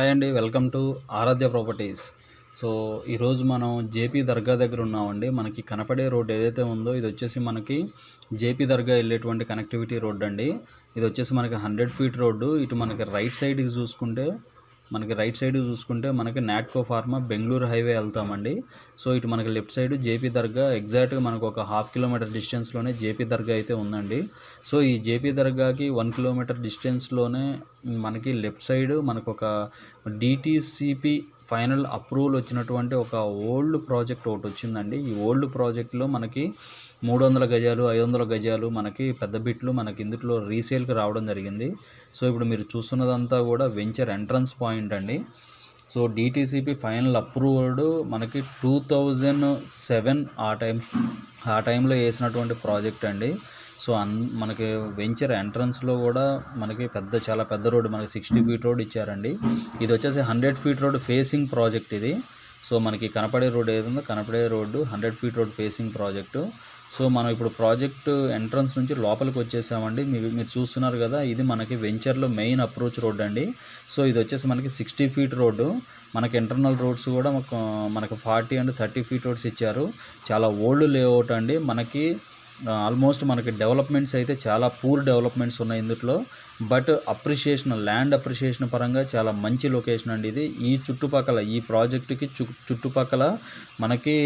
hi అండి welcome to Aradhya properties so ఈరోజు మనం జేపీ దర్గా దగ్గర ఉన్నామండి మనకి కనపడే రోడ్ ఏదైతే ఉందో ఇది వచ్చేసి మనకి జేపీ దర్గా వెళ్ళేటువంటి కనెక్టివిటీ రోడ్ అండి ఇది వచ్చేసి మనకి హండ్రెడ్ ఫీట్ రోడ్డు ఇటు మనకి రైట్ సైడ్కి చూసుకుంటే మనకి రైట్ సైడ్ చూసుకుంటే మనకి నాట్కో ఫార్మా బెంగళూరు హైవే వెళ్తామండి సో ఇటు మనకి లెఫ్ట్ సైడ్ జేపీ దర్గా ఎగ్జాక్ట్గా మనకు ఒక హాఫ్ కిలోమీటర్ డిస్టెన్స్లోనే జేపీ దర్గా అయితే ఉందండి సో ఈ జేపీ దర్గాకి వన్ కిలోమీటర్ డిస్టెన్స్లోనే మనకి లెఫ్ట్ సైడ్ మనకు ఒక డిటీసీపీ ఫైనల్ అప్రూవల్ వచ్చినటువంటి ఒక ఓల్డ్ ప్రాజెక్ట్ ఒకటి వచ్చిందండి ఈ ఓల్డ్ ప్రాజెక్ట్లో మనకి మూడు వందల గజాలు ఐదు వందల గజాలు మనకి పెద్ద బిట్లు మనకి ఇందులో రీసేల్కి రావడం జరిగింది సో ఇప్పుడు మీరు చూస్తున్నదంతా కూడా వెంచర్ ఎంట్రన్స్ పాయింట్ అండి సో డిటీసీపీ ఫైనల్ అప్రూవ్డ్ మనకి టూ థౌజండ్ సెవెన్ ఆ టైం ఆ టైంలో వేసినటువంటి ప్రాజెక్ట్ అండి సో అన్ మనకి వెంచర్ ఎంట్రన్స్లో కూడా మనకి పెద్ద చాలా పెద్ద రోడ్డు మనకి సిక్స్టీ ఫీట్ రోడ్ ఇచ్చారండి ఇది వచ్చేసి hundred feet road facing project ఇది సో మనకి కనపడే రోడ్ ఏదుందో కనపడే road hundred feet road facing project so మనం ఇప్పుడు ప్రాజెక్ట్ ఎంట్రన్స్ నుంచి లోపలికి వచ్చేసామండి మీరు మీరు చూస్తున్నారు కదా ఇది మనకి వెంచర్లో మెయిన్ అప్రోచ్ రోడ్ అండి సో ఇది వచ్చేసి మనకి సిక్స్టీ ఫీట్ రోడ్డు మనకి ఇంటర్నల్ రోడ్స్ కూడా మాకు మనకు forty and thirty feet roads ఇచ్చారు చాలా ఓల్డ్ లేఅవుట్ అండి మనకి ఆల్మోస్ట్ మనకి డెవలప్మెంట్స్ అయితే చాలా పూర్ డెవలప్మెంట్స్ ఉన్నాయి ఇందులో బట్ అప్రిషియేషన్ ల్యాండ్ అప్రిషియేషన్ పరంగా చాలా మంచి లొకేషన్ అండి ఇది ఈ చుట్టుపక్కల ఈ ప్రాజెక్టుకి చు చుట్టుపక్కల మనకి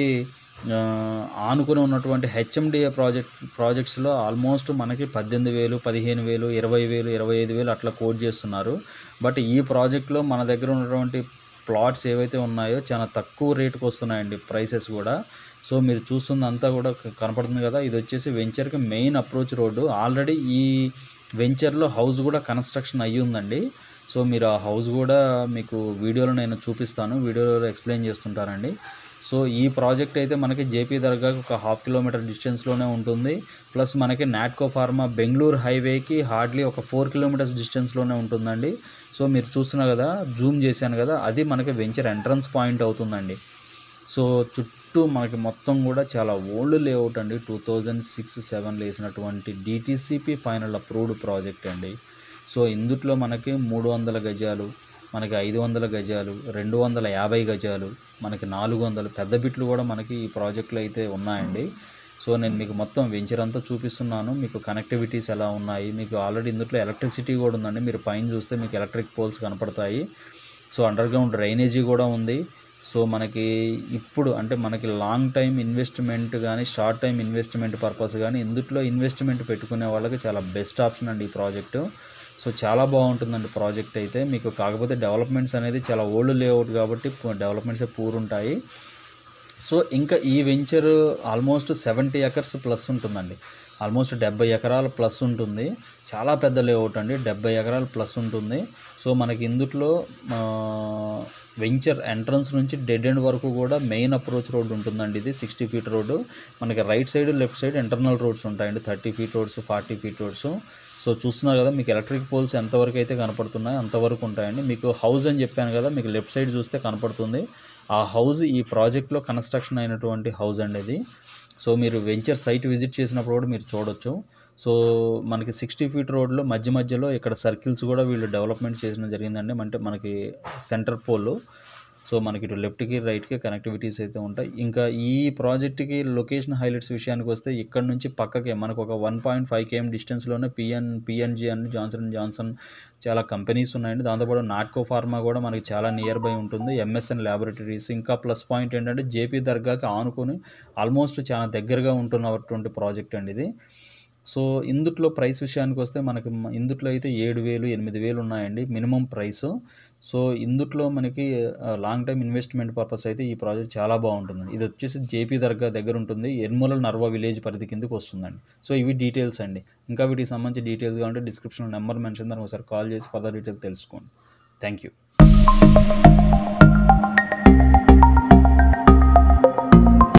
ఆనుకుని ఉన్నటువంటి హెచ్ఎండిఏ ప్రాజెక్ట్ ప్రాజెక్ట్స్లో ఆల్మోస్ట్ మనకి పద్దెనిమిది వేలు పదిహేను వేలు ఇరవై వేలు ఇరవై ఐదు వేలు అట్లా కోట్ చేస్తున్నారు బట్ ఈ ప్రాజెక్ట్లో మన దగ్గర ఉన్నటువంటి ప్లాట్స్ ఏవైతే ఉన్నాయో చాలా తక్కువ రేటుకి వస్తున్నాయండి ప్రైసెస్ కూడా సో మీరు చూస్తుందంతా కూడా కనపడుతుంది కదా ఇది వచ్చేసి వెంచర్కి మెయిన్ అప్రోచ్ రోడ్డు ఆల్రెడీ ఈ వెంచర్లో హౌస్ కూడా కన్స్ట్రక్షన్ అయ్యి ఉందండి సో మీరు ఆ హౌస్ కూడా మీకు వీడియోలో నేను చూపిస్తాను వీడియోలో ఎక్స్ప్లెయిన్ చేస్తుంటారండి సో ఈ ప్రాజెక్ట్ అయితే మనకి జేపీ దర్గాకి ఒక హాఫ్ కిలోమీటర్ డిస్టెన్స్లోనే ఉంటుంది ప్లస్ మనకి నాట్కో ఫార్మా బెంగళూరు హైవేకి హార్డ్లీ ఒక ఫోర్ కిలోమీటర్స్ డిస్టెన్స్లోనే ఉంటుందండి సో మీరు చూస్తున్నారు కదా జూమ్ చేశాను కదా అది మనకి వెంచర్ ఎంట్రన్స్ పాయింట్ అవుతుందండి సో చుట్టూ మనకి మొత్తం కూడా చాలా ఓల్డ్ లేఅవుట్ అండి టూ థౌజండ్ సిక్స్ సెవెన్లో వేసినటువంటి డిటీసీపీ ఫైనల్ అప్రూవ్డ్ ప్రాజెక్ట్ అండి సో ఇందుట్లో మనకి మూడు వందల గజాలు మనకి ఐదు వందల గజాలు రెండు వందల యాభై గజాలు మనకి నాలుగు వందలు పెద్ద బిట్లు కూడా మనకి ఈ ప్రాజెక్టులు అయితే ఉన్నాయండి సో నేను మీకు మొత్తం వెంచర్ అంతా చూపిస్తున్నాను మీకు కనెక్టివిటీస్ ఎలా ఉన్నాయి మీకు ఆల్రెడీ ఇందులో ఎలక్ట్రిసిటీ కూడా ఉందండి మీరు పైన చూస్తే మీకు ఎలక్ట్రిక్ పోల్స్ కనపడతాయి సో అండర్ గ్రౌండ్ డ్రైనేజీ కూడా ఉంది సో మనకి ఇప్పుడు అంటే మనకి లాంగ్ టైం ఇన్వెస్ట్మెంట్ కానీ షార్ట్ టైం ఇన్వెస్ట్మెంట్ పర్పస్ కానీ ఇందులో ఇన్వెస్ట్మెంట్ పెట్టుకునే వాళ్ళకి చాలా బెస్ట్ ఆప్షన్ అండి ఈ ప్రాజెక్టు సో చాలా బాగుంటుందండి ప్రాజెక్ట్ అయితే మీకు కాకపోతే డెవలప్మెంట్స్ అనేది చాలా ఓల్డ్ లేఅవుట్ కాబట్టి డెవలప్మెంట్స్ పూర్ ఉంటాయి సో ఇంకా ఈ venture almost seventy acres plus ఉంటుందండి ఆల్మోస్ట్ డెబ్బై ఎకరాల ప్లస్ ఉంటుంది చాలా పెద్ద లేఅవుట్ అండి డెబ్బై ఎకరాల ప్లస్ ఉంటుంది సో మనకి ఇందులో వెంచర్ ఎంట్రన్స్ నుంచి డెడ్ ఎండ్ వరకు కూడా మెయిన్ అప్రోచ్ రోడ్ ఉంటుందండి ఇది సిక్స్టీ ఫీట్ రోడ్డు మనకి right side left side internal roads ఉంటాయండి thirty feet roads forty feet roads so చూస్తున్నారు కదా మీకు ఎలక్ట్రిక్ పోల్స్ ఎంతవరకు అయితే కనపడుతున్నాయి అంతవరకు ఉంటాయండి మీకు హౌస్ అని చెప్పాను కదా మీకు లెఫ్ట్ సైడ్ చూస్తే కనపడుతుంది ఆ హౌస్ ఈ ప్రాజెక్ట్లో కన్స్ట్రక్షన్ అయినటువంటి హౌస్ అండి ఇది సో మీరు వెంచర్ సైట్ విజిట్ చేసినప్పుడు కూడా మీరు చూడొచ్చు సో మనకి సిక్స్టీ ఫీట్ రోడ్లో మధ్య మధ్యలో ఇక్కడ సర్కిల్స్ కూడా వీళ్ళు డెవలప్మెంట్ చేసిన జరిగిందండి అంటే మనకి సెంటర్ పోల్ సో మనకి ఇటు లెఫ్ట్కి రైట్కి కనెక్టివిటీస్ అయితే ఉంటాయి ఇంకా ఈ ప్రాజెక్ట్కి లొకేషన్ హైలైట్స్ విషయానికి వస్తే ఇక్కడ నుంచి పక్కకే మనకు ఒక వన్ పాయింట్ ఫైవ్ కేఎం డిస్టెన్స్లోనే PN PNG and Johnson Johnson చాలా కంపెనీస్ ఉన్నాయండి దాంతోపాటు నాట్కో ఫార్మా కూడా మనకి చాలా నియర్ బై ఉంటుంది ఎంఎస్ఎన్ ల్యాబొరేటరీస్ ఇంకా ప్లస్ పాయింట్ ఏంటంటే జేపీ దర్గాకి ఆనుకొని ఆల్మోస్ట్ చాలా దగ్గరగా ఉంటున్నటువంటి ప్రాజెక్ట్ అండి ఇది సో ఇందుట్లో ప్రైస్ విషయానికి వస్తే మనకి ఇందుట్లో అయితే ఏడు వేలు ఎనిమిది వేలు ఉన్నాయండి మినిమం ప్రైస్ సో ఇందుట్లో మనకి లాంగ్ టైం ఇన్వెస్ట్మెంట్ పర్పస్ అయితే ఈ ప్రాజెక్ట్ చాలా బాగుంటుంది ఇది వచ్చేసి జేపీ దర్గా దగ్గర ఉంటుంది ఎర్మూల నర్వా విలేజ్ పరిధి కిందకి వస్తుందండి సో ఇవి డీటెయిల్స్ అండి ఇంకా వీటికి సంబంధించి డీటెయిల్స్ కావాలంటే డిస్క్రిప్షన్లో నెంబర్ మెన్షన్ దాన్ని ఒకసారి కాల్ చేసి ఫర్దర్ డీటెయిల్స్ తెలుసుకోండి థ్యాంక్ యూ